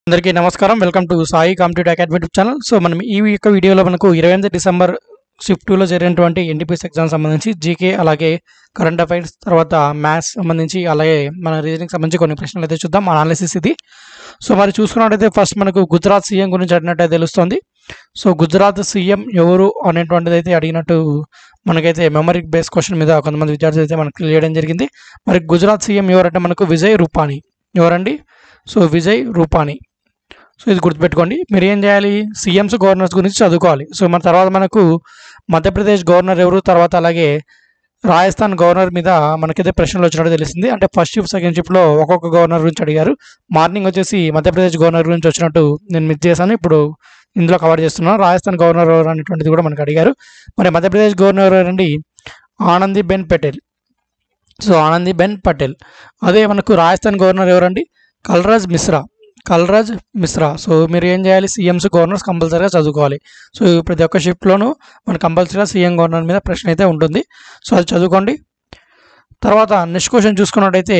అందరికీ నమస్కారం welcome to Sai competitive academy YouTube channel so మనం ఈ యొక్క వీడియోలో మనకు ఇరవై ఎనిమిది డిసెంబర్ షిఫ్ట్ టూలో జరిగినటువంటి ఎన్టీపీఎస్ ఎగ్జామ్ సంబంధించి జీకే అలాగే కరెంట్ అఫైర్స్ తర్వాత మ్యాథ్స్ సంబంధించి అలాగే మన రీజనింగ్ సంబంధించి కొన్ని ప్రశ్నలు అయితే చూద్దాం అనాలిసిస్ ఇది సో మరి చూసుకున్నట్టయితే ఫస్ట్ మనకు గుజరాత్ సీఎం గురించి అడిగినట్టు తెలుస్తుంది సో గుజరాత్ సీఎం ఎవరు అనేటువంటిది అయితే అడిగినట్టు మనకైతే మెమరీ బేస్ క్వశ్చన్ మీద కొంతమంది విద్యార్థులు అయితే మనకు తెలియడం జరిగింది మరి గుజరాత్ సీఎం ఎవరంటే మనకు విజయ్ రూపానీ ఎవరండి సో విజయ్ రూపానీ సో ఇది గుర్తుపెట్టుకోండి మీరు ఏం చేయాలి సీఎంస్ గవర్నర్స్ గురించి చదువుకోవాలి సో మన తర్వాత మనకు మధ్యప్రదేశ్ గవర్నర్ ఎవరు తర్వాత అలాగే రాజస్థాన్ గవర్నర్ మీద మనకైతే ప్రశ్నలు వచ్చినట్టు తెలిసింది అంటే ఫస్ట్ షిఫ్ట్ సెకండ్ షిఫ్ట్లో ఒక్కొక్క గవర్నర్ గురించి అడిగారు మార్నింగ్ వచ్చేసి మధ్యప్రదేశ్ గవర్నర్ గురించి వచ్చినట్టు నేను మిస్ చేశాను ఇప్పుడు ఇందులో కవర్ చేస్తున్నాను రాజస్థాన్ గవర్నర్ ఎవరు అనేటువంటిది కూడా మనకు అడిగారు మరి మధ్యప్రదేశ్ గవర్నర్ ఎవరండి ఆనందీబెన్ పటేల్ సో ఆనందీబెన్ పటేల్ అదే మనకు రాజస్థాన్ గవర్నర్ ఎవరండి కల్రాజ్ మిశ్రా కల్రాజ్ మిశ్రా సో మీరు ఏం చేయాలి సీఎంస్ గవర్నర్స్ కంపల్సరీగా చదువుకోవాలి సో ప్రతి ఒక్క షిఫ్ట్లోనూ మన కంపల్సరీగా సీఎం గవర్నర్ మీద ప్రశ్న అయితే ఉంటుంది సో అది చదువుకోండి తర్వాత నెక్స్ట్ క్వశ్చన్ చూసుకున్నట్టయితే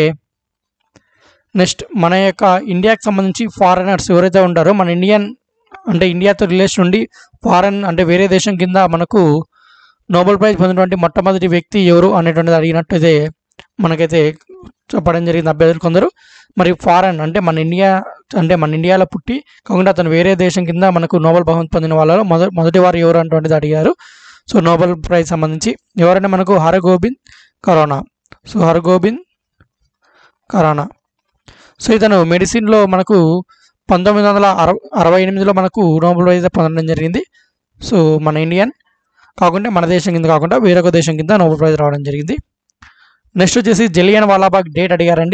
నెక్స్ట్ మన యొక్క ఇండియాకి సంబంధించి ఫారినర్స్ ఎవరైతే ఉంటారో మన ఇండియన్ అంటే ఇండియాతో రిలేషన్ ఉండి ఫారెన్ అంటే వేరే దేశం కింద మనకు నోబెల్ ప్రైజ్ పొందినటువంటి మొట్టమొదటి వ్యక్తి ఎవరు అనేటువంటిది అడిగినట్టయితే మనకైతే చెప్పడం జరిగింది అభ్యర్థులు కొందరు మరి ఫారెన్ అంటే మన ఇండియా అంటే మన ఇండియాలో పుట్టి కాకుండా అతను వేరే దేశం కింద మనకు నోబెల్ బహుమతి పొందిన వాళ్ళలో మొద మొదటి వారు ఎవరు అటువంటిది అడిగారు సో నోబెల్ ప్రైజ్ సంబంధించి ఎవరంటే మనకు హరగోబింద్ కరోనా సో హరగోబింద్ కరోనా సో ఇతను మెడిసిన్లో మనకు పంతొమ్మిది వందల అరవై అరవై ఎనిమిదిలో మనకు నోబెల్ ప్రైజ్ పొందడం జరిగింది సో మన ఇండియన్ కాకుండా మన దేశం కింద కాకుండా వేరొక దేశం కింద నోబెల్ ప్రైజ్ రావడం జరిగింది నెక్స్ట్ వచ్చేసి జలియన్ వాలాబాగ్ డేట్ అడిగారండి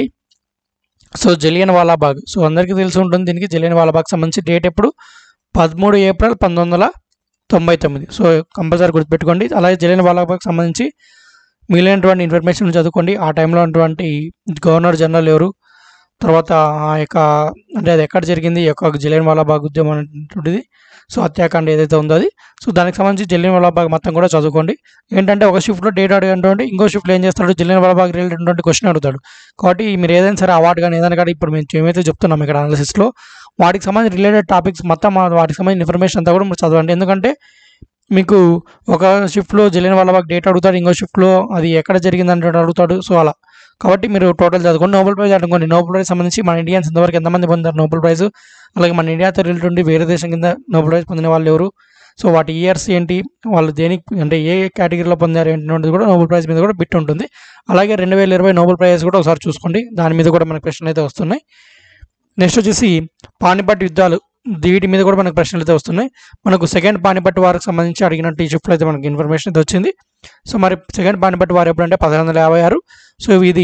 సో జలియన్ వాలాబాగ్ సో అందరికీ తెలిసి ఉంటుంది దీనికి జలియన్ వాలాబాగ్ సంబంధించి డేట్ ఎప్పుడు పదమూడు ఏప్రిల్ పంతొమ్మిది వందల తొంభై తొమ్మిది సో కంపల్సరీ గుర్తుపెట్టుకోండి అలాగే జలియన్ వాలాబాగ్ సంబంధించి మిగిలినటువంటి ఇన్ఫర్మేషన్ చదువుకోండి ఆ టైంలో ఉన్నటువంటి గవర్నర్ జనరల్ ఎవరు తర్వాత ఆ యొక్క అంటే అది ఎక్కడ జరిగింది ఈ యొక్క జలియన్ వాలాబాగ్ ఉద్యమం అనేటువంటిది సో హత్యాకాండ ఏదైతే ఉందో అది సో దానికి సంబంధించి జలియన్ వాలాబాగ్ మొత్తం కూడా చదువుకోండి ఏంటంటే ఒక షిఫ్ట్లో డేట్ అడిగినటువంటి ఇంకో షిఫ్ట్లో ఏం చేస్తాడు జలియన్ వాలాబాగ్ రిలేటెడ్ క్వశ్చన్ అడుగుతాడు కాబట్టి మీరు ఏదైనా సరే అవార్డు కానీ ఏదైనా కానీ ఇప్పుడు మేము ఏమైతే చెప్తున్నాం ఇక్కడ అనాలిసిస్లో వాటికి సంబంధించి రిలేటెడ్ టాపిక్స్ మొత్తం ఆ వాటికి సంబంధించిన ఇన్ఫర్మేషన్ అంతా కూడా మీరు చదవండి ఎందుకంటే మీకు ఒక షిఫ్ట్లో జలియన్ వాలాబాగ్ డేట్ అడుగుతాడు ఇంకో షిఫ్ట్లో అది ఎక్కడ జరిగిందంటే అడుగుతాడు సో అలా కాబట్టి మీరు టోటల్ చదువుకోండి నోబెల్ ప్రైజ్ అనుకోండి నోబెల్ ప్రైజ్ సంబంధించి మన ఇండియన్స్ ఇంతవరకు ఎంతమంది పొందారు నోబెల్ ప్రైజ్ అలాగే మన ఇండియాతో రిలేటెడ్ ఉండి వేరే దేశం కింద నోబెల్ ప్రైజ్ పొందిన వాళ్ళు ఎవరు సో వాటి ఇయర్స్ ఏంటి వాళ్ళు దేనికి అంటే ఏ కేటగిరీలో పొందారు ఏంటి కూడా నోబెల్ ప్రైజ్ మీద కూడా బిట్ ఉంటుంది అలాగే రెండు వేల ఇరవై నోబెల్ ప్రైజ్ కూడా ఒకసారి చూసుకోండి దాని మీద కూడా మనకు ప్రశ్నలు అయితే వస్తున్నాయి నెక్స్ట్ వచ్చేసి పానిపట్ యుద్ధాలు వీటి మీద కూడా మనకు ప్రశ్నలు అయితే వస్తున్నాయి మనకు సెకండ్ పానిపట్ వారికి సంబంధించి అడిగినట్టు ఈ షిఫ్ట్లో అయితే మనకి ఇన్ఫర్మేషన్ అయితే వచ్చింది సో మరి సెకండ్ పానిపట్ వారు ఎప్పుడంటే పదహారు వందల యాభై ఆరు సో ఇది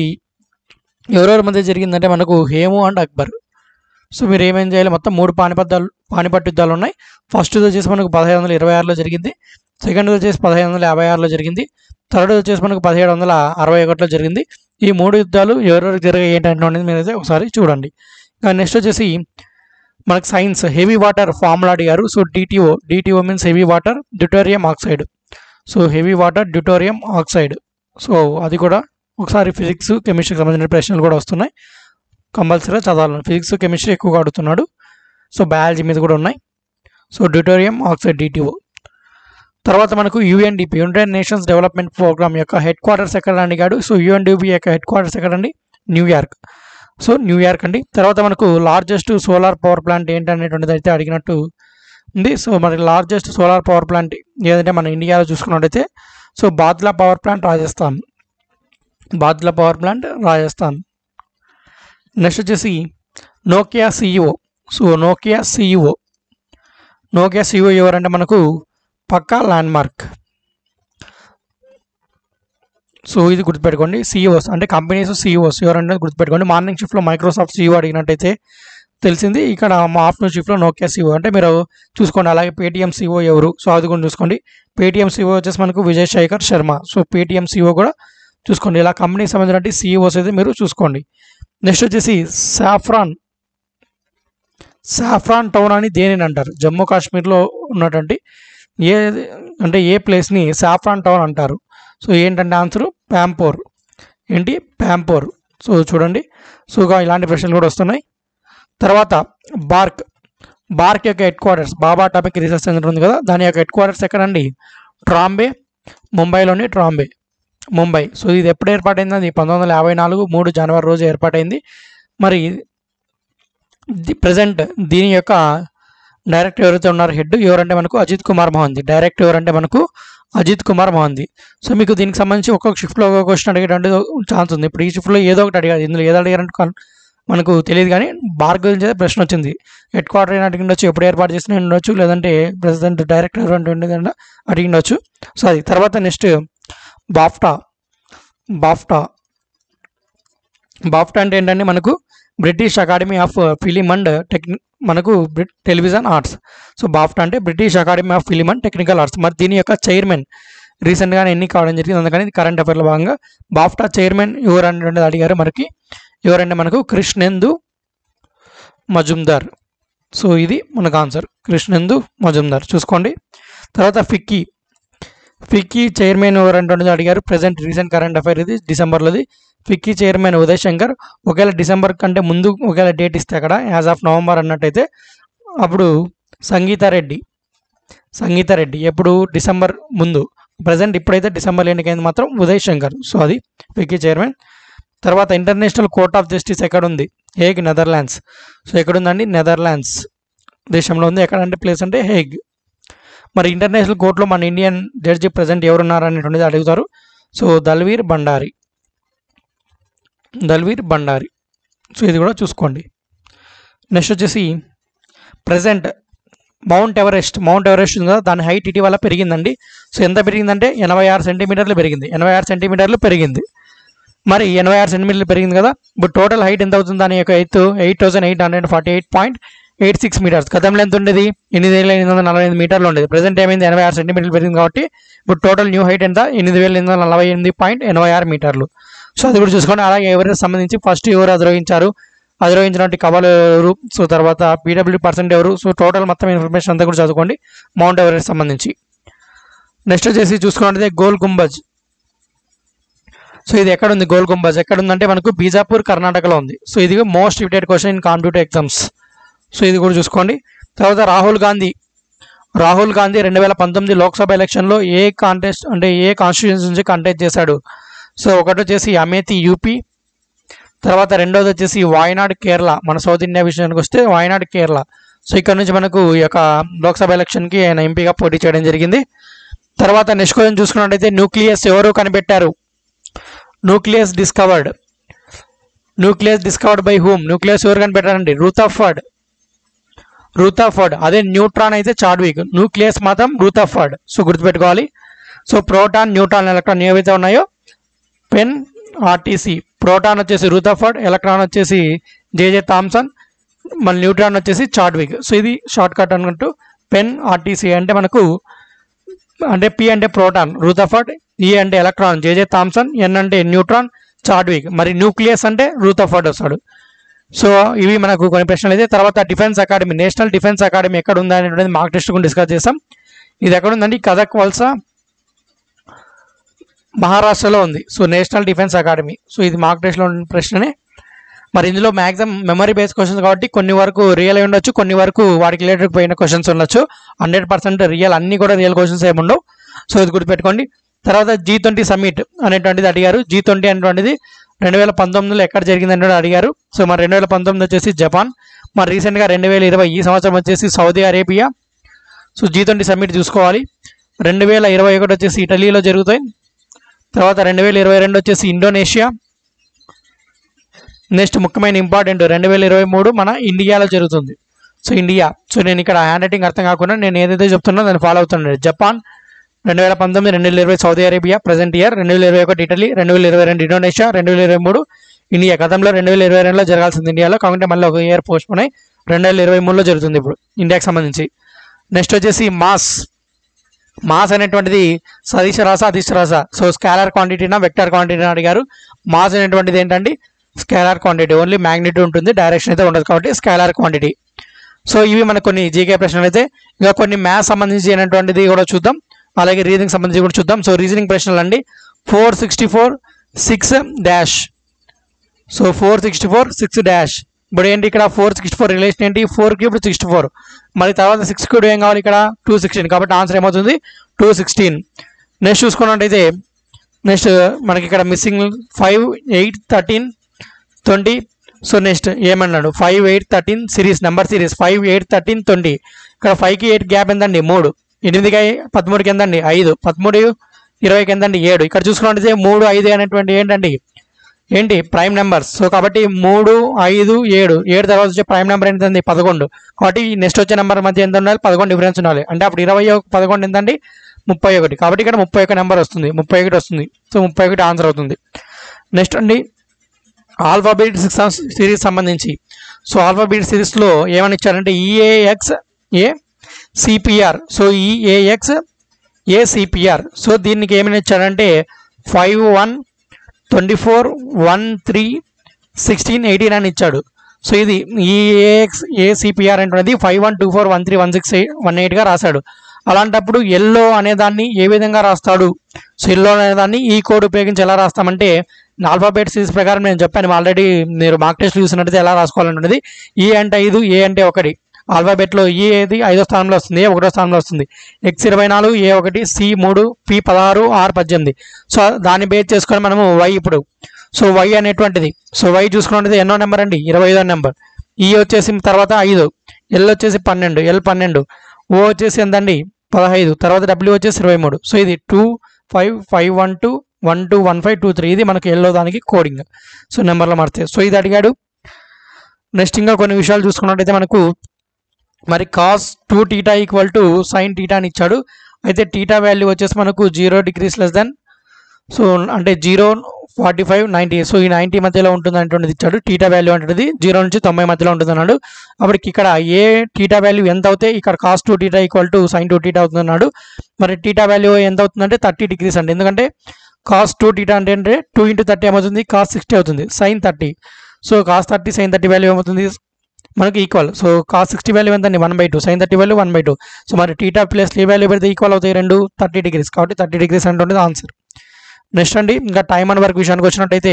ఎవరెవరి మధ్య జరిగిందంటే మనకు హేము అండ్ అక్బర్ సో మీరు ఏమేం చేయాలి మొత్తం మూడు పానిపద్దాలు పానిపట్టు యుద్ధాలు ఉన్నాయి ఫస్ట్ వచ్చేసి మనకు పదిహేడు వందల ఇరవై ఆరులో జరిగింది సెకండ్ వచ్చేసి పదిహేను వందల యాభై ఆరులో జరిగింది థర్డ్ వచ్చేసి మనకు పదిహేడు వందల అరవై ఒకటిలో జరిగింది ఈ మూడు యుద్ధాలు ఎవరెవరికి జరిగాయి ఏంటంటే మీరు అయితే ఒకసారి చూడండి నెక్స్ట్ వచ్చేసి మనకు సైన్స్ హెవీ వాటర్ ఫార్ములా అడిగారు so DTO DTO means heavy water deuterium oxide so heavy water deuterium oxide so అది కూడా ఒకసారి ఫిజిక్స్ కెమిస్ట్రీకి సంబంధించిన ప్రశ్నలు కూడా వస్తున్నాయి కంపల్సరీగా చదవాలి ఫిజిక్స్ కెమిస్ట్రీ ఎక్కువగా అడుగుతున్నాడు సో బయాలజీ మీద కూడా ఉన్నాయి సో డ్యూటోరియం ఆక్సైడ్ డిటిఓ తర్వాత మనకు UNDP United Nations development programme యొక్క హెడ్ క్వార్టర్స్ ఎక్కడ అడిగాడు సో యుఎన్డిపి యొక్క హెడ్ క్వార్టర్స్ ఎక్కడండి న్యూయార్క్ సో న్యూయార్క్ అండి తర్వాత మనకు లార్జెస్ట్ సోలార్ పవర్ ప్లాంట్ ఏంటనేటువంటిది అయితే అడిగినట్టు ఉంది సో మరి లార్జెస్ట్ సోలార్ పవర్ ప్లాంట్ ఏదంటే మన ఇండియాలో చూసుకున్నట్టయితే so Badla power plant Rajasthan Badla power plant Rajasthan next వచ్చేసి Nokia CEO so Nokia CEO Nokia CEO ఎవరంటే మనకు పక్కా ల్యాండ్ మార్క్ సో ఇది గుర్తుపెట్టుకోండి సిఇఓస్ అంటే కంపెనీస్ సిఇఓస్ ఎవరంటే గుర్తుపెట్టుకోండి మార్నింగ్ షిఫ్ట్లో మైక్రోసాఫ్ట్ సిఇఓ అడిగినట్టయితే తెలిసింది ఇక్కడ మా ఆఫ్టర్నూన్ షిఫ్ట్లో నోకియా సిఓ అంటే మీరు చూసుకోండి అలాగే పేటీఎం సిఓ ఎవరు సో అది కూడా చూసుకోండి పేటీఎం సిఓ వచ్చేసి మనకు Vijay Shekhar Sharma so Paytm CEO కూడా చూసుకోండి ఇలా కంపెనీకి సంబంధించిన సిఇఓస్ అయితే మీరు చూసుకోండి నెక్స్ట్ వచ్చేసి సాఫ్రాన్ సాఫ్రాన్ టౌన్ అని దేనిని అంటారు జమ్మూ కాశ్మీర్లో ఉన్నటువంటి ఏ అంటే ఏ ప్లేస్ని సాఫ్రాన్ టౌన్ అంటారు సో ఏంటంటే ఆన్సర్ ప్యాంపోర్ ఏంటి ప్యాంపోర్ సో చూడండి సో ఇక ఇలాంటి ప్రశ్నలు కూడా వస్తున్నాయి తర్వాత బార్క్ బార్క్ యొక్క headquarters Bhabha atomic research centre ఉంది కదా దాని యొక్క హెడ్ క్వార్టర్స్ ఎక్కడండి ట్రాంబే ముంబైలోని ట్రాంబే ముంబై సో ఇది ఎప్పుడు ఏర్పాటైంది అది పంతొమ్మిది వందల యాభై నాలుగు మూడు జనవరి రోజు ఏర్పాటైంది మరి ప్రజెంట్ దీని యొక్క డైరెక్టర్ ఎవరైతే ఉన్నారో హెడ్ ఎవరంటే మనకు అజిత్ కుమార్ మోహంది డైరెక్టర్ ఎవరంటే మనకు అజిత్ కుమార్ మోహంది సో మీకు దీనికి సంబంధించి ఒక్కొక్క షిఫ్ట్లో ఒక్కొక్క క్వశ్చన్ అడిగేటువంటి ఛాన్స్ ఉంది ఇప్పుడు ఈ షిఫ్ట్లో ఏదో ఒకటి అడిగారు ఇందులో ఏదో అడిగారంటే కన్- మనకు తెలియదు కానీ బార్ గురించి అయితే ప్రశ్న వచ్చింది హెడ్ క్వార్టర్ అయినా అడిగి ఉండొచ్చు ఎప్పుడు ఏర్పాటు చేసిన ఉండొచ్చు లేదంటే ప్రెసిడెంట్ డైరెక్టర్ ఉండేది అడిగి ఉండొచ్చు సో అది తర్వాత నెక్స్ట్ బాఫ్టా బాఫ్టా బాఫ్టా అంటే ఏంటంటే మనకు British academy of film and టెక్ని మనకు Brit television arts so BAFTA అంటే British academy of film and technical arts మరి దీని యొక్క చైర్మన్ రీసెంట్గానే ఎన్ని కావడం జరిగింది అందుకని ఇది కరెంట్ అఫైర్లో భాగంగా బాఫ్టా చైర్మన్ ఎవరు అనేటువంటిది అడిగారు మనకి ఎవరంటే మనకు కృష్ణేందు మజుందార్ సో ఇది మనకు ఆన్సర్ కృష్ణేందు మజుందార్ చూసుకోండి తర్వాత ఫిక్కీ ఫిక్కీ చైర్మన్ ఎవరంటే అడిగారు ప్రజెంట్ రీసెంట్ కరెంట్ అఫైర్ ఇది డిసెంబర్లోది ఫిక్కీ చైర్మన్ ఉదయ్ శంకర్ ఒకవేళ డిసెంబర్ కంటే ముందు ఒకవేళ డేట్ ఇస్తే అక్కడ యాజ్ ఆఫ్ నవంబర్ అన్నట్టయితే అప్పుడు సంగీత రెడ్డి సంగీత రెడ్డి ఎప్పుడు డిసెంబర్ ముందు ప్రజెంట్ ఇప్పుడైతే డిసెంబర్ ఎన్నికైంది మాత్రం ఉదయ్ శంకర్ సో అది ఫిక్కీ చైర్మన్ తర్వాత ఇంటర్నేషనల్ కోర్ట్ ఆఫ్ జస్టిస్ ఎక్కడ ఉంది హేగ్ నెదర్లాండ్స్ సో ఎక్కడుందండి నెదర్లాండ్స్ దేశంలో ఉంది ఎక్కడంటే ప్లేస్ అంటే హేగ్ మరి ఇంటర్నేషనల్ కోర్టులో మన ఇండియన్ జడ్జి ప్రజెంట్ ఎవరున్నారు అనేటువంటిది అడుగుతారు సో దల్వీర్ బండారి దల్వీర్ బండారి సో ఇది కూడా చూసుకోండి నెక్స్ట్ వచ్చేసి present Mount Everest Mount Everest ఉంది కదా దాని హైట్ ఇటీవల పెరిగిందండి సో ఎంత పెరిగిందంటే ఎనభై ఆరు సెంటీమీటర్లు పెరిగింది ఎనభై ఆరు సెంటీమీటర్లు పెరిగింది మరి ఎనభై ఆరు సెంటీమీటర్లు పెరిగింది కదా ఇప్పుడు టోటల్ హైట్ ఎంత అవుతుంది దాని యొక్క eighth eight thousand eight hundred forty eight point eight six metres గతంలో ఎంత ఉండేది ఎనిమిది వేల ఎనిమిది వందల నలభై ఎనిమిది మీటర్లు ఉండేది ప్రజెంట్ ఏమైంది ఎనభై ఆరు సెంటీమీటర్లు పెరిగింది కాబట్టి ఇప్పుడు టోటల్ న్యూ హైట్ ఎంత ఎనిమిది వేల ఎనిమిది వందల నలభై ఎనిమిది పాయింట్ ఎనభై ఆరు మీటర్లు సో అది కూడా చూసుకోండి అలాగే ఎవరికి సంబంధించి ఫస్ట్ ఎవరు అధిరోహించారు అధిరోహించినటువంటి కవలు ఎవరు సో తర్వాత పీడబ్ల్యూ పర్సెంట్ ఎవరు సో టోటల్ మొత్తం ఇన్ఫర్మేషన్ అంతా కూడా చదువుకోండి మౌంట్ ఎవరెస్ట్ సంబంధించి నెక్స్ట్ వచ్చేసి చూసుకున్నట్లయితే గోల్ గుంబజ్ సో ఇది ఎక్కడ ఉంది గోల్ గుంబజ్ ఎక్కడ ఉందంటే మనకు బీజాపూర్ కర్ణాటకలో ఉంది సో ఇది most repeated question in competitive exams so ఇది కూడా చూసుకోండి తర్వాత రాహుల్ గాంధీ రాహుల్ గాంధీ రెండు వేల పంతొమ్మిది లోక్సభ ఎలక్షన్లో ఏ కాంటెస్ట్ అంటే ఏ కాన్స్టిట్యూన్సీ నుంచి కంటెస్ట్ చేశాడు సో ఒకటి వచ్చేసి అమేథీ యూపీ తర్వాత రెండోది వచ్చేసి వాయనాడ్ కేరళ మన సౌత్ ఇండియా విషయానికి వస్తే వాయనాడ్ కేరళ సో ఇక్కడ నుంచి మనకు ఈ యొక్క లోక్సభ ఎలక్షన్కి ఆయన ఎంపీగా పోటీ చేయడం జరిగింది తర్వాత నెక్స్ట్ క్వశ్చన్ చూసుకున్నట్టయితే న్యూక్లియస్ ఎవరు కనిపెట్టారు nucleus discovered nucleus discovered by whom nucleus ఎవరు కనిపెట్టారండి రూతాఫర్డ్ రూతాఫర్డ్ అదే న్యూట్రాన్ అయితే చాడ్విక్ న్యూక్లియస్ మాత్రం రూతాఫర్డ్ సో గుర్తుపెట్టుకోవాలి సో ప్రోటాన్ న్యూట్రాన్ ఎలక్ట్రాన్ ఏవైతే ఉన్నాయో పెన్ ఆర్టీసీ ప్రోటాన్ వచ్చేసి రూతాఫర్డ్ ఎలక్ట్రాన్ వచ్చేసి జేజే థామ్సన్ మన న్యూట్రాన్ వచ్చేసి చాడ్విక్ సో ఇది షార్ట్ కట్ అనుకుంటూ పెన్ ఆర్టీసీ అంటే మనకు అంటే పి అంటే ప్రోటాన్ రూతాఫర్డ్ ఈ అంటే ఎలక్ట్రాన్ జేజే థామ్సన్ ఎన్ అంటే న్యూట్రాన్ చాడ్విక్ మరి న్యూక్లియస్ అంటే రూతాఫర్డ్ వస్తాడు సో ఇవి మనకు కొన్ని ప్రశ్నలు అయితే తర్వాత defence academy national defence academy ఎక్కడ ఉందా అనేటువంటిది మార్క్ టెస్ట్ కూడా డిస్కస్ చేస్తాం ఇది ఎక్కడ ఉందండి కథక్ వలస మహారాష్ట్రలో ఉంది so national defence academy so ఇది మార్క్ టెస్ట్లో ఉన్న ప్రశ్ననే మరి ఇందులో మ్యాక్సిమం మెమరీ బేస్డ్ క్వశ్చన్స్ కాబట్టి కొన్ని వరకు రియల్ అయి ఉండొచ్చు కొన్ని వరకు వాటికి రిలేటెడ్ పోయిన క్వశ్చన్స్ ఉండొచ్చు హండ్రెడ్ పర్సెంట్ రియల్ అన్ని కూడా రియల్ క్వశ్చన్స్ ఏమి ఉండవు సో ఇది గుర్తుపెట్టుకోండి తర్వాత జీ ట్వంటీ సమ్మిట్ అనేటువంటిది అడిగారు జీ ట్వంటీ అనేటువంటిది రెండు వేల పంతొమ్మిదిలో ఎక్కడ జరిగిందని కూడా అడిగారు సో మరి రెండు వేల పంతొమ్మిది వచ్చేసి జపాన్ మరి రీసెంట్గా రెండు వేల ఇరవై ఈ సంవత్సరం వచ్చేసి Saudi Arabia so G twenty summit చూసుకోవాలి రెండు వేల ఇరవై ఒకటి వచ్చేసి ఇటలీలో జరుగుతాయి తర్వాత రెండు వేల ఇరవై రెండు వచ్చేసి ఇండోనేషియా నెక్స్ట్ ముఖ్యమైన ఇంపార్టెంట్ రెండు వేల ఇరవై మూడు మన ఇండియాలో జరుగుతుంది సో ఇండియా సో నేను ఇక్కడ హ్యాండ్ రైటింగ్ అర్థం కాకుండా నేను ఏదైతే చెప్తున్నా దాన్ని ఫాలో అవుతున్నాను జపాన్ రెండు వేల పంతొమ్మిది రెండు వేల ఇరవై సౌదీ అరేబియా ప్రజెంట్ ఇయర్ రెండు వేల ఇరవై ఒకటి ఇటలీ రెండు వేల ఇరవై రెండు ఇండోనేషియా రెండు వేల ఇరవై మూడు ఇండియా గతంలో రెండు వేల ఇరవై రెండులో జరగాల్సింది ఇండియాలో కాకుంటే మళ్ళీ ఒక ఇయర్ పోస్ట్ పోయి రెండు వేల ఇరవై మూడులో జరుగుతుంది ఇప్పుడు ఇండియాకి సంబంధించి నెక్స్ట్ వచ్చేసి మాస్ మాస్ అనేటువంటిది సదిశ రాస అదిశ రాస సో స్కాలర్ క్వాంటిటీనా వెక్టర్ క్వాంటిటీనా అడిగారు మాస్ అనేటువంటిది ఏంటంటే స్కేలార్ క్వాంటిటీ ఓన్లీ మ్యాగ్నిట్యూడ్ ఉంటుంది డైరెక్షన్ అయితే ఉండదు కాబట్టి స్కేలార్ క్వాంటిటీ సో ఇవి మనకు కొన్ని జీకే ప్రశ్నలు అయితే ఇంకా కొన్ని మ్యాథ్స్ సంబంధించి అయినటువంటిది కూడా చూద్దాం అలాగే రీజనింగ్ సంబంధించి కూడా చూద్దాం సో రీజనింగ్ ప్రశ్నలు అండి four sixty four six dash so four sixty four six dash ఇప్పుడు ఏంటి ఇక్కడ ఫోర్ సిక్స్టీ ఫోర్ రిలేషన్ ఏంటి ఫోర్ క్యూబ్ సిక్స్టీ ఫోర్ మరి తర్వాత సిక్స్ క్యూబ్ ఏం కావాలి ఇక్కడ టూ సిక్స్టీన్ కాబట్టి ఆన్సర్ ఏమవుతుంది టూ సిక్స్టీన్ నెక్స్ట్ చూసుకున్నట్టయితే నెక్స్ట్ మనకి ఇక్కడ missing five eight thirteen twenty so next ఏమన్నాడు five eight thirteen series number series five eight thirteen twenty ఇక్కడ ఫైవ్కి ఎయిట్ గ్యాప్ ఎంతండి మూడు ఎనిమిదికి ఐ- పదమూడుకి ఎంతండి ఐదు పదమూడు ఇరవైకి ఎంతండి ఏడు ఇక్కడ చూసుకున్నట్టయితే మూడు ఐదు అనేటువంటి ఏంటండి ఏంటి ప్రైమ్ నెంబర్స్ సో కాబట్టి మూడు ఐదు ఏడు ఏడు తర్వాత వచ్చే ప్రైమ్ నెంబర్ ఎంతండి పదకొండు కాబట్టి నెక్స్ట్ వచ్చే నెంబర్ మధ్య ఎంత ఉండాలి పదకొండు డిఫరెన్స్ ఉండాలి అంటే అప్పుడు ఇరవై ఒక పదకొండు ఎంతండి ముప్పై ఒకటి కాబట్టి ఇక్కడ ముప్పై ఒక నెంబర్ వస్తుంది ముప్పై ఒకటి వస్తుంది సో ముప్పై ఒకటి ఆన్సర్ అవుతుంది నెక్స్ట్ అండి ఆల్ఫాబెట్ సిరీస్ సంబంధించి సో ఆల్ఫాబెట్ సిరీస్లో ఏమని ఇచ్చారంటే E A X A C P R so E A X A C P R so దీనికి ఏమని ఇచ్చారంటే five one twenty four one three sixteen eighteen అని ఇచ్చాడు సో ఇది ఈఏఎక్స్ ఏసీపీఆర్ అనేది five one two four one three one six one ఎయిట్గా రాశాడు అలాంటప్పుడు ఎల్లో అనేదాన్ని ఏ విధంగా రాస్తాడు సో ఎల్లో అనేదాన్ని ఈ కోడ్ ఉపయోగించి ఎలా రాస్తామంటే ఆల్ఫాబెట్ సిరీస్ ప్రకారం నేను చెప్పాను ఆల్రెడీ మీరు మార్క్ టెస్ట్ చూసినట్టయితే ఎలా రాసుకోవాలన్నది ఈ అంటే ఐదు ఏ అంటే ఒకటి ఆల్ఫాబెట్లో ఈ ఏది ఐదో స్థానంలో వస్తుంది ఏ ఒకటో స్థానంలో వస్తుంది ఎక్స్ ఇరవై నాలుగు ఏ ఒకటి సి మూడు పి పదహారు ఆర్ పద్దెనిమిది సో దాన్ని బేస్ చేసుకొని మనము వై ఇప్పుడు సో వై అనేటువంటిది సో వై చూసుకున్నది ఎన్నో నెంబర్ అండి ఇరవై ఐదో నెంబర్ ఈ వచ్చేసి తర్వాత ఐదు ఎల్ వచ్చేసి పన్నెండు ఎల్ పన్నెండు ఓ వచ్చేసి ఎంతండి పదహైదు తర్వాత డబ్ల్యూ వచ్చేసి ఇరవై మూడు సో ఇది two five five one two one two one five two three ఇది మనకి ఎల్లో దానికి కోడింగ్ సో నెంబర్లో మారితే సో ఇది అడిగాడు నెక్స్ట్ ఇంకా కొన్ని విషయాలు చూసుకున్నట్టయితే మనకు మరి cos two theta equal to sine theta అని ఇచ్చాడు అయితే టీటా వాల్యూ వచ్చేసి మనకు zero degrees less than so అంటే zero forty five ninety so ఈ నైంటీ మధ్యలో ఉంటుంది అంటున్నది ఇచ్చాడు టీటా వాల్యూ అంటున్నది జీరో నుంచి తొంభై మధ్యలో ఉంటుంది అన్నాడు అప్పటికి ఇక్కడ ఏ టీటా వాల్యూ ఎంత అవుతే ఇక్కడ cos two theta equal to sine two theta అవుతుంది అన్నాడు మరి టీటా వాల్యూ ఎంత అవుతుందంటే థర్టీ డిగ్రీస్ అండి ఎందుకంటే కాస్ టూ టీటా అంటే అంటే టూ ఇంటూ థర్టీ ఏమవుతుంది కాస్ సిక్స్టీ అవుతుంది sine thirty so cos thirty sine thirty value ఏమవుతుంది మనకి equal so cos sixty value ఎంతండి one by two sine thirty value one by two so మరి theta plus T value పెడితే equal అవుతాయి రెండు thirty degrees కాబట్టి thirty degrees అంటే answer next అండి ఇంకా టైం అండ్ వర్క్ విషయానికి వచ్చినట్టయితే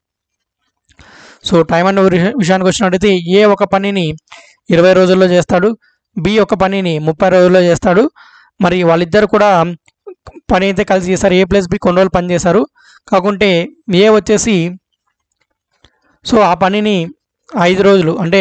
సో టైం అండ్ విషయానికి వచ్చినట్టయితే ఏ ఒక పనిని ఇరవై రోజుల్లో చేస్తాడు బి ఒక పనిని ముప్పై రోజుల్లో చేస్తాడు మరి వాళ్ళిద్దరు కూడా పని అయితే కలిసి చేస్తారు ఏ ప్లస్ బి కొన్ని రోజులు పని చేశారు కాకుంటే ఏ వచ్చేసి సో ఆ పనిని ఐదు రోజులు అంటే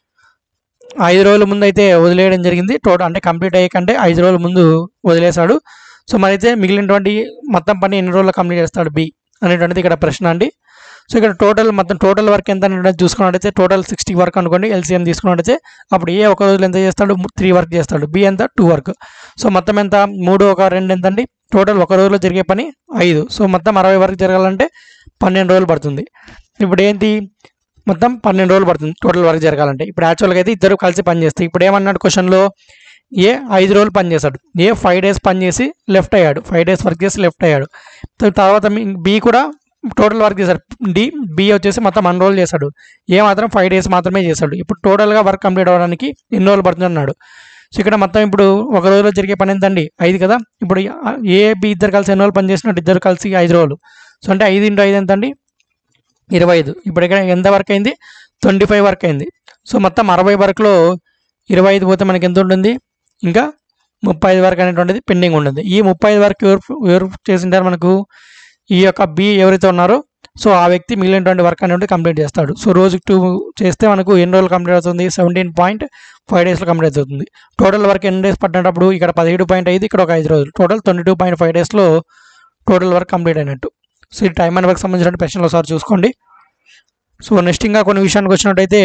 ఐదు రోజుల ముందు అయితే వదిలేయడం జరిగింది టోటల్ అంటే కంప్లీట్ అయ్యేకంటే ఐదు రోజుల ముందు వదిలేశాడు సో మరి అయితే మిగిలినటువంటి మొత్తం పని ఎన్ని రోజుల్లో కంప్లీట్ చేస్తాడు బి అనేటువంటిది ఇక్కడ ప్రశ్న అండి సో ఇక్కడ టోటల్ మొత్తం టోటల్ వర్క్ ఎంత అనేది చూసుకున్నట్టయితే టోటల్ సిక్స్టీ వర్క్ అనుకోండి ఎల్సీఎం తీసుకున్నట్టయితే అప్పుడు ఏ ఒక రోజులో ఎంత చేస్తాడు త్రీ వర్క్ చేస్తాడు బి ఎంత టూ వర్క్ సో మొత్తం ఎంత మూడు ఒక రెండు ఎంత అండి టోటల్ ఒక రోజులో జరిగే పని ఐదు సో మొత్తం అరవై వరకు జరగాలంటే పన్నెండు రోజులు పడుతుంది ఇప్పుడు ఏంటి మొత్తం పన్నెండు రోజులు పడుతుంది టోటల్ వర్క్ జరగాలంటే ఇప్పుడు యాక్చువల్గా అయితే ఇద్దరు కలిసి పని చేస్తాయి ఇప్పుడు ఏమన్నాడు క్వశ్చన్లో ఏ ఐదు రోజులు పని చేశాడు ఏ ఫైవ్ డేస్ పని చేసి లెఫ్ట్ అయ్యాడు ఫైవ్ డేస్ వర్క్ చేసి లెఫ్ట్ అయ్యాడు త- తర్వాత బి కూడా టోటల్ వర్క్ చేశాడు డి బి వచ్చేసి మొత్తం వన్ రోజులు చేశాడు ఏ మాత్రం ఫైవ్ డేస్ మాత్రమే చేశాడు ఇప్పుడు టోటల్గా వర్క్ కంప్లీట్ అవ్వడానికి ఎన్ని రోజులు పడుతుంది అన్నాడు సో ఇక్కడ మొత్తం ఇప్పుడు ఒక రోజులో జరిగే పని ఎంతండి ఐదు కదా ఇప్పుడు ఏ బి ఇద్దరు కలిసి ఎన్ని రోజులు పని చేసినట్టు ఇద్దరు కలిసి ఐదు రోజులు సో అంటే ఐదు ఇంటూ ఐదు ఎంత అండి ఇరవై ఐదు ఇప్పుడు ఇక్కడ ఎంత వర్క్ అయింది ట్వంటీ ఫైవ్ వర్క్ అయింది సో మొత్తం అరవై వర్క్లో ఇరవై ఐదు పోతే మనకి ఎంత ఉంటుంది ఇంకా ముప్పై ఐదు వరకు అనేటువంటిది పెండింగ్ ఉంటుంది ఈ ముప్పై ఐదు వరకు ఎవరు ఎవరు చేసింటారు మనకు ఈ యొక్క బి ఎవరైతే ఉన్నారో సో ఆ వ్యక్తి మిగిలినటువంటి వర్క్ అనేటువంటి కంప్లీట్ చేస్తాడు సో రోజుకి టూ చేస్తే మనకు ఎన్ని రోజులు కంప్లీట్ అవుతుంది సెవెంటీన్ పాయింట్ ఫైవ్ డేస్లో కంప్లీట్ అవుతుంది టోటల్ వర్క్ ఎన్ని డేస్ పట్టినప్పుడు ఇక్కడ పదిహేడు పాయింట్ ఐదు ఇక్కడ ఒక ఐదు రోజులు total twenty two point five డేస్లో టోటల్ వర్క్ కంప్లీట్ అయినట్టు సో ఈ టైం అండ్ వర్క్ సంబంధించిన ప్రశ్నలు ఒకసారి చూసుకోండి సో నెక్స్ట్ ఇంకా కొన్ని విషయానికి వచ్చినట్టయితే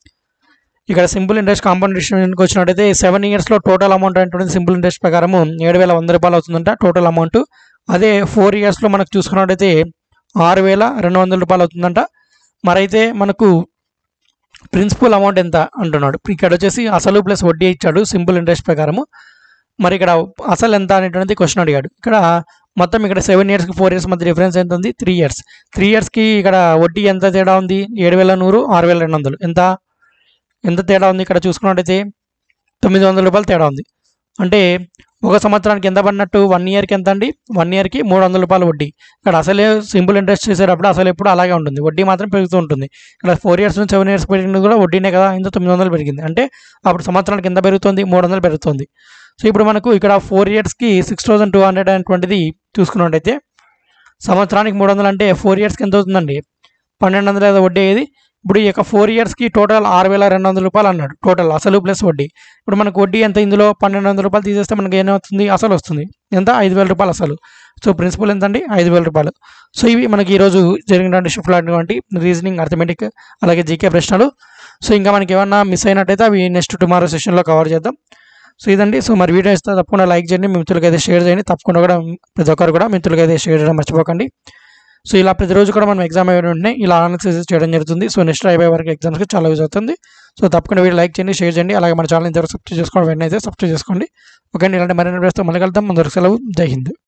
ఇక్కడ సింపుల్ ఇంట్రెస్ట్ కాంపౌండ్ విషయానికి వచ్చినట్టయితే సెవెన్ ఇయర్స్లో టోటల్ అమౌంట్ అనేటువంటి సింపుల్ ఇంట్రెస్ట్ ప్రకారము ఏడు వేల వంద రూపాయలు అవుతుందంట టోటల్ అమౌంట్ అదే ఫోర్ ఇయర్స్లో మనకు చూసుకున్నట్టయితే ఆరు వేల రెండు వందల రూపాయలు అవుతుందంట మరైతే మనకు ప్రిన్సిపల్ అమౌంట్ ఎంత అంటున్నాడు ఇక్కడ వచ్చేసి అసలు ప్లస్ వడ్డీ ఇచ్చాడు సింపుల్ ఇంట్రెస్ట్ ప్రకారము మరి ఇక్కడ అసలు ఎంత అనేటువంటిది క్వశ్చన్ అడిగాడు ఇక్కడ మొత్తం ఇక్కడ సెవెన్ ఇయర్స్కి ఫోర్ ఇయర్స్ మధ్య డిఫరెన్స్ ఎంత ఉంది త్రీ ఇయర్స్ త్రీ ఇయర్స్కి ఇక్కడ వడ్డీ ఎంత తేడా ఉంది ఏడు వేల నూరు ఆరు వేల రెండు వందలు ఎంత ఎంత తేడా ఉంది ఇక్కడ చూసుకున్నట్టయితే తొమ్మిది వందల రూపాయలు తేడా ఉంది అంటే ఒక సంవత్సరానికి ఎంత పడినట్టు వన్ ఇయర్కి ఎంత అండి వన్ ఇయర్కి మూడు వందల రూపాయలు వడ్డీ ఇక్కడ అసలే సింపుల్ ఇంట్రెస్ట్ చేసేటప్పుడు అసలు ఎప్పుడు అలాగే ఉంటుంది వడ్డీ మాత్రం పెరుగుతూ ఉంటుంది ఇక్కడ ఫోర్ ఇయర్స్ నుంచి సెవెన్ ఇయర్స్ పెరిగింది కూడా వడ్డీనే కదా ఇంత తొమ్మిది వందలు పెరిగింది అంటే అప్పుడు సంవత్సరానికి ఎంత పెరుగుతుంది మూడు వందలు పెరుగుతుంది సో ఇప్పుడు మనకు ఇక్కడ ఫోర్ ఇయర్స్కి six thousand two hundred and ట్వంటీది చూసుకున్నట్టయితే సంవత్సరానికి మూడు వందలు అంటే ఫోర్ ఇయర్స్కి ఎంత అవుతుందండి పన్నెండు వందల ఐదు వడ్డీ అయ్యేది ఇప్పుడు ఈ యొక్క ఫోర్ ఇయర్స్కి టోటల్ ఆరు వేల రెండు వందల రూపాయలు అన్నాడు టోటల్ అసలు ప్లస్ వడ్డీ ఇప్పుడు మనకు వడ్డీ ఎంత ఇందులో పన్నెండు వందల రూపాయలు తీసేస్తే మనకి ఏమవుతుంది అసలు వస్తుంది ఎంత ఐదు వేల రూపాయలు అసలు సో ప్రిన్సిపల్ ఎంత అండి ఐదు వేల రూపాయలు సో ఇవి మనకి ఈరోజు జరిగినటువంటి షిఫ్ట్లో అటువంటి రీజనింగ్ అర్థమెటిక్ అలాగే జీకే ప్రశ్నలు సో ఇంకా మనకి ఏమన్నా మిస్ అయినట్టయితే అవి నెక్స్ట్ టుమారో సెషన్లో కవర్ చేద్దాం సో ఇదండి సో మరి వీడియో ఇస్తే తప్పకుండా లైక్ చేయండి మీ మిత్రులకి అయితే షేర్ చేయండి తప్పకుండా కూడా ప్రతి ఒక్కరు కూడా మిత్రులకి అయితే షేర్ చేయడం మర్చిపోకండి సో ఇలా ప్రతిరోజు కూడా మనం ఎగ్జామ్ అయిన వెంటనే ఇలా అనాలిసిస్ చేయడం జరుగుతుంది సో నెక్స్ట్ అయిపోయే వరకు ఎగ్జామ్స్కి చాలా యూజ్ అవుతుంది సో తప్పకుండా వీడియో లైక్ చేయండి షేర్ చేయండి అలాగే మన ఛానల్ ఇంతవరకు సబ్స్క్రైబ్ చేసుకోండి వెంటనే అయితే సబ్స్క్రైబ్ చేసుకోండి ఓకే అండి ఇలాంటి మరిన్ని వీడియోస్తో మళ్ళీ కలుద్దాం ముందరకు సెలవు జై హింద్